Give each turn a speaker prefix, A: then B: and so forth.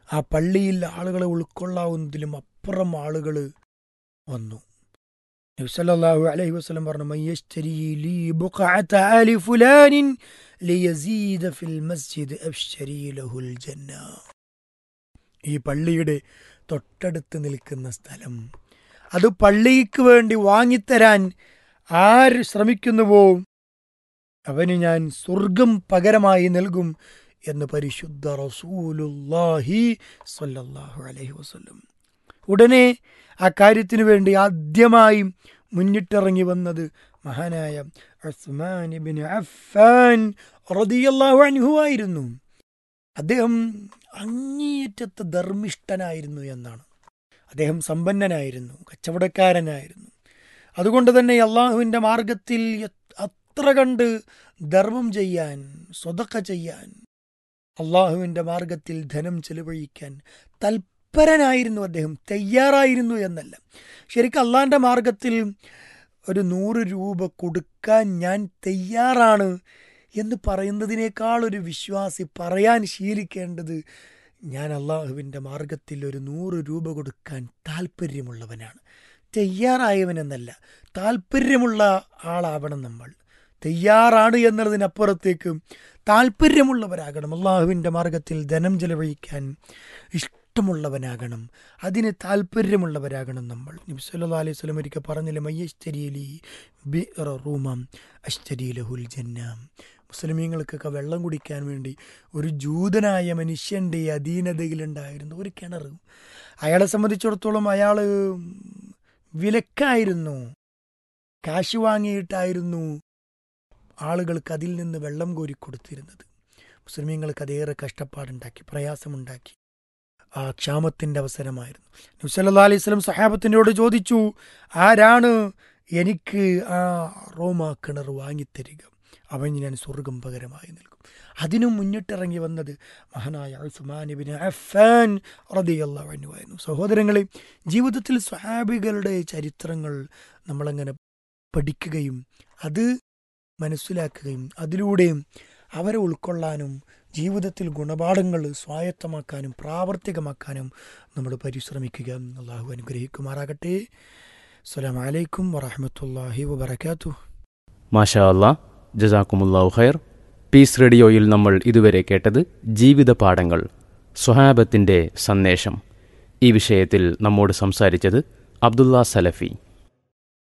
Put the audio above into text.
A: ആ പള്ളിയിൽ ആളുകളെ ഉൾക്കൊള്ളാവുന്നതിലും അപ്പുറം ആളുകൾ വന്നു നബിസല്ലാഹു അലൈഹി വസ്ലം പറഞ്ഞു മയ്യശ്തരി ലീ ബുഖഅത ആലി ഫുലാനിൻ ലിയസീദ ഫിൽ മസ്ജിദ് അബ്ശരി ലഹുൽ ജന്ന ഈ പള്ളിയുടെ തൊട്ടടുത്ത് നിൽക്കുന്ന സ്ഥലം അത് പള്ളിക്ക് വേണ്ടി വാങ്ങിത്തരാൻ ആര് ശ്രമിക്കുന്നുവോ അവന് ഞാൻ സ്വർഗം പകരമായി നൽകും എന്ന് പരിശുദ്ധ റസൂലുല്ലാഹി സ്വല്ലല്ലാഹു അലൈഹി വസല്ലം ഉടനെ ആ കാര്യത്തിനു വേണ്ടി ആദ്യമായി മുന്നിട്ടിറങ്ങി വന്നത് മഹാനായ ഉസ്മാൻ ഇബ്നു അഫ്ഫാൻ റളിയല്ലാഹു അൻഹു ആയിരുന്നു അദ്ദേഹം അങ്ങേയറ്റത്തെ ധർമ്മിഷ്ഠനായിരുന്നു എന്നാണ് അദ്ദേഹം സമ്പന്നനായിരുന്നു കച്ചവടക്കാരനായിരുന്നു അതുകൊണ്ട് തന്നെ അള്ളാഹുവിൻ്റെ മാർഗത്തിൽ അത്ര കണ്ട് ധർമ്മം ചെയ്യാൻ സ്വതക്ക ചെയ്യാൻ അള്ളാഹുവിൻ്റെ മാർഗത്തിൽ ധനം ചെലവഴിക്കാൻ തൽപരനായിരുന്നു അദ്ദേഹം തയ്യാറായിരുന്നു എന്നല്ല ശരിക്കും അള്ളാഹിൻ്റെ മാർഗത്തിൽ ഒരു നൂറ് രൂപ കൊടുക്കാൻ ഞാൻ തയ്യാറാണ് എന്ന് പറയുന്നതിനേക്കാൾ ഒരു വിശ്വാസി പറയാൻ ശീലിക്കേണ്ടത് ഞാൻ അള്ളാഹുവിൻ്റെ മാർഗത്തിൽ ഒരു നൂറ് രൂപ കൊടുക്കാൻ താല്പര്യമുള്ളവനാണ് തയ്യാറായവനെന്നല്ല താല്പര്യമുള്ള ആളാവണം നമ്മൾ തയ്യാറാണ് എന്നതിനപ്പുറത്തേക്ക് താല്പര്യമുള്ളവരാകണം അള്ളാഹുവിൻ്റെ മാർഗത്തിൽ ധനം ചെലവഴിക്കാൻ ഇഷ്ടമുള്ളവനാകണം അതിന് താല്പര്യമുള്ളവരാകണം നമ്മൾ നബി സല്ലല്ലാഹു അലൈഹി വസല്ലം ഒരിക്കൽ പറഞ്ഞില്ലേ മയ്യശ്തരിയിലി ബി റൂമം അശ്തരി ലഹുൽ ജന്ന മുസ്ലിമീങ്ങൾക്കൊക്കെ വെള്ളം കുടിക്കാൻ വേണ്ടി ഒരു ജൂതനായ മനുഷ്യൻ്റെ അധീനതയിലുണ്ടായിരുന്നു ഒരു കിണർ അയാളെ സംബന്ധിച്ചിടത്തോളം അയാൾ വിലക്കായിരുന്നു കാശ് വാങ്ങിയിട്ടായിരുന്നു ആളുകൾക്ക് അതിൽ നിന്ന് വെള്ളം കോരി കൊടുത്തിരുന്നത് മുസ്ലിമീങ്ങൾക്ക് അതേറെ കഷ്ടപ്പാടുണ്ടാക്കി പ്രയാസമുണ്ടാക്കി ആ ക്ഷാമത്തിൻ്റെ അവസരമായിരുന്നു നബ്സല്ലാ അലൈഹി സ്വലം സഹാബത്തിനോട് ചോദിച്ചു ആരാണ് എനിക്ക് ആ റോമ കിണർ വാങ്ങിത്തരിക അവൻ ഞാൻ സ്വർഗം പകരമായി നൽകും അതിനും മുന്നിട്ടിറങ്ങി വന്നത് മഹാനായ ഉസ്മാനിബിൻ അഫാൻ റതിയല്ലായിരുന്നു സഹോദരങ്ങളെ ജീവിതത്തിൽ സ്വഹാബികളുടെ ചരിത്രങ്ങൾ നമ്മളങ്ങനെ പഠിക്കുകയും അത് മനസ്സിലാക്കുകയും അതിലൂടെയും അവരെ ഉൾക്കൊള്ളാനും ജീവിതത്തിൽ ഗുണപാഠങ്ങൾ സ്വായത്തമാക്കാനും പ്രാവർത്തികമാക്കാനും നമ്മൾ പരിശ്രമിക്കുക അള്ളാഹു അനുഗ്രഹിക്കുമാറാകട്ടെ അസ്സലാമു അലൈക്കും വറഹമത്തല്ലാഹി വബർക്കാത്തു
B: മാഷാ അല്ലാ ജസാക്കുമുല്ലാഹു ഖൈർ പീസ് റേഡിയോയിൽ നമ്മൾ ഇതുവരെ കേട്ടത് ജീവിത പാഠങ്ങൾ സ്വഹാബത്തിൻ്റെ സന്ദേശം ഈ വിഷയത്തിൽ നമ്മോട് സംസാരിച്ചത് അബ്ദുള്ള സലഫി